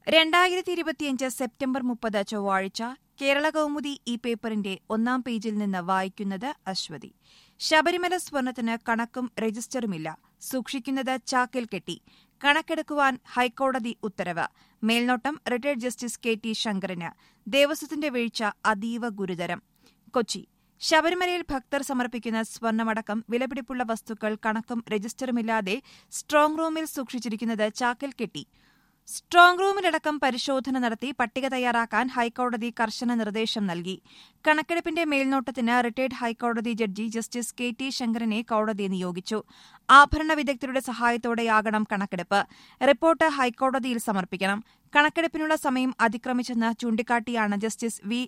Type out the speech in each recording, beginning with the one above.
രണ്ടായിരത്തി ഇരുപത്തിയഞ്ച് സെപ്റ്റംബർ മുപ്പത് ചൊവ്വാഴ്ച കേരള കൗമുദി ഈ പേപ്പറിന്റെ ഒന്നാം പേജിൽ നിന്ന് വായിക്കുന്നത് അശ്വതി ശബരിമല സ്വർണത്തിന് കണക്കും രജിസ്റ്ററുമില്ല സൂക്ഷിക്കുന്നത് ചാക്കിൽ കെട്ടി കണക്കെടുക്കുവാൻ ഹൈക്കോടതി ഉത്തരവ് മേൽനോട്ടം റിട്ടയർഡ് ജസ്റ്റിസ് കെ ടി ശങ്കറിന് ദേവസ്വത്തിന്റെ വീഴ്ച അതീവ ഗുരുതരം കൊച്ചി ശബരിമലയിൽ ഭക്തർ സമർപ്പിക്കുന്ന സ്വർണമടക്കം വിലപിടിപ്പുള്ള വസ്തുക്കൾ കണക്കും രജിസ്റ്ററുമില്ലാതെ സ്ട്രോങ് റൂമിൽ സൂക്ഷിച്ചിരിക്കുന്നത് ചാക്കിൽ കെട്ടി സ്ട്രോങ് റൂമിലടക്കം പരിശോധന നടത്തി പട്ടിക തയ്യാറാക്കാൻ ഹൈക്കോടതി കർശന നിർദ്ദേശം നൽകി കണക്കെടുപ്പിന്റെ മേൽനോട്ടത്തിന് റിട്ടയർഡ് ഹൈക്കോടതി ജഡ്ജി ജസ്റ്റിസ് കെ ടി ശങ്കരനെ കോടതി നിയോഗിച്ചു ആഭരണ വിദഗ്ധരുടെ സഹായത്തോടെയാകണം കണക്കെടുപ്പ് റിപ്പോർട്ട് ഹൈക്കോടതിയിൽ സമർപ്പിക്കണം കണക്കെടുപ്പിനുള്ള സമയം അതിക്രമിച്ചെന്ന് ചൂണ്ടിക്കാട്ടിയാണ് justice V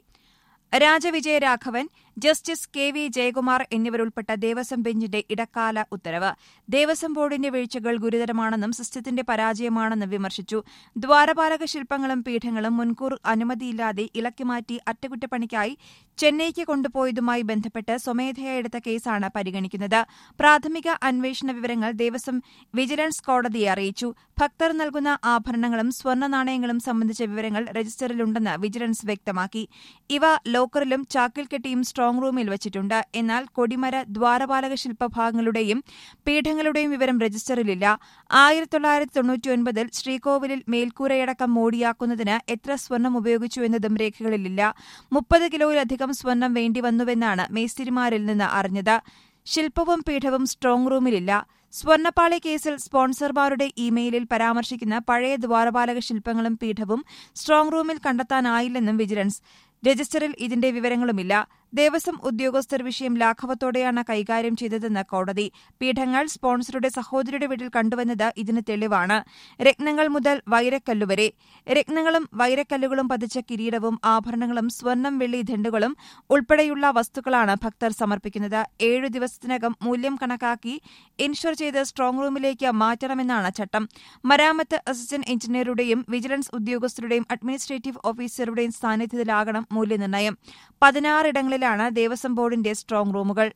Rajavijayaraghavan justice K V Jayakumar എന്നിവരുൾപ്പെട്ട ദേവസ്വം ബെഞ്ചിന്റെ ഇടക്കാല ഉത്തരവ് ദേവസ്വം ബോർഡിന്റെ വീഴ്ചകൾ ഗുരുതരമാണെന്നും സിസ്റ്റത്തിന്റെ പരാജയമാണെന്നും വിമർശിച്ചു ദ്വാരപാലക ശില്പങ്ങളും പീഠങ്ങളും മുൻകൂർ അനുമതിയില്ലാതെ ഇളക്കിമാറ്റി അറ്റകുറ്റപ്പണിക്കായി ചെന്നൈക്ക് കൊണ്ടുപോയതുമായി ബന്ധപ്പെട്ട് സ്വമേധയാ എടുത്ത കേസാണ് പരിഗണിക്കുന്നത് പ്രാഥമിക അന്വേഷണ വിവരങ്ങൾ ദേവസ്വം വിജിലൻസ് കോടതിയെ അറിയിച്ചു ഭക്തർ നൽകുന്ന ആഭരണങ്ങളും സ്വർണ്ണ നാണയങ്ങളും സംബന്ധിച്ച വിവരങ്ങൾ രജിസ്റ്ററിലുണ്ടെന്ന് വിജിലൻസ് വ്യക്തമാക്കി ഇവ ലോക്കറിലും ചാക്കിൽ കെട്ടിയും സ്ട്രോങ് റൂമിൽ വച്ചിട്ടുണ്ട് എന്നാൽ കൊടിമര ദ്വാരപാലക ശില്പഭാഗങ്ങളുടെയും പീഠങ്ങളുടെയും വിവരം രജിസ്റ്ററിലില്ല ആയിരത്തി തൊള്ളായിരത്തി തൊണ്ണൂറ്റിയൊൻപതിൽ ശ്രീകോവിലിൽ മേൽക്കൂരയടക്കം മോടിയാക്കുന്നതിന് എത്ര സ്വർണം ഉപയോഗിച്ചു എന്നതും രേഖകളിലില്ല മുപ്പത് കിലോയിലധികം സ്വർണം വേണ്ടിവന്നുവെന്നാണ് മേസ്തിരിമാരിൽ നിന്ന് അറിഞ്ഞത് ശില്പവും പീഠവും സ്ട്രോങ് റൂമിലില്ല സ്വർണ്ണപ്പാളി കേസിൽ സ്പോൺസർമാരുടെ ഇമെയിലിൽ പരാമർശിക്കുന്ന പഴയ ദ്വാരപാലക ശില്പങ്ങളും പീഠവും സ്ട്രോങ് റൂമിൽ കണ്ടെത്താനായില്ലെന്നും വിജിലൻസ് രജിസ്റ്ററിൽ ഇതിന്റെ വിവരങ്ങളുമില്ല ദേവസ്വം ഉദ്യോഗസ്ഥർ വിഷയം ലാഘവത്തോടെയാണ് കൈകാര്യം ചെയ്തതെന്ന് കോടതി പീഠങ്ങൾ സ്പോൺസറുടെ സഹോദരിയുടെ വീട്ടിൽ കണ്ടുവന്നത് ഇതിന് തെളിവാണ് രത്നങ്ങൾ മുതൽ വൈരക്കല്ലുവരെ രത്നങ്ങളും വൈരക്കല്ലുകളും പതിച്ച കിരീടവും ആഭരണങ്ങളും സ്വർണം വെള്ളി ദണ്ഡുകളും ഉൾപ്പെടെയുള്ള വസ്തുക്കളാണ് ഭക്തർ സമർപ്പിക്കുന്നത് ഏഴു ദിവസത്തിനകം മൂല്യം കണക്കാക്കി ഇൻഷുർ ചെയ്ത് സ്ട്രോങ് റൂമിലേക്ക് മാറ്റണമെന്നാണ് ചട്ടം മരാമത്ത് അസിസ്റ്റന്റ് എഞ്ചിനീയറുടെയും വിജിലൻസ് ഉദ്യോഗസ്ഥരുടെയും അഡ്മിനിസ്ട്രേറ്റീവ് ഓഫീസറുടെയും സാന്നിധ്യത്തിലാകണം മൂല്യനിർണ്ണയം പതിനാറിടങ്ങളിലാണ് ദേവസ്വം ബോർഡിന്റെ സ്ട്രോങ് റൂമുകൾ